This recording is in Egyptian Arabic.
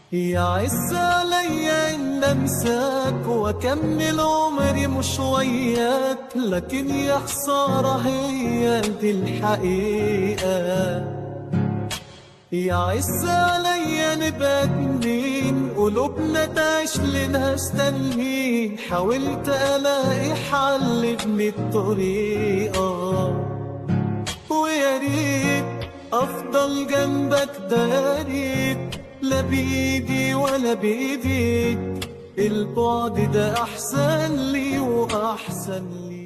يعز عليا ان انساك واكمل عمري مش وياك لكن يا خسارة هي دي الحقيقة يعز عليا نبقى اتنين قلوبنا تعيش لناس تانيين حاولت الاقي حل من الطريقة ويا ريت افضل جنبك داريت لا بايدي ولا بايديك البعد ده احسن لي واحسن لي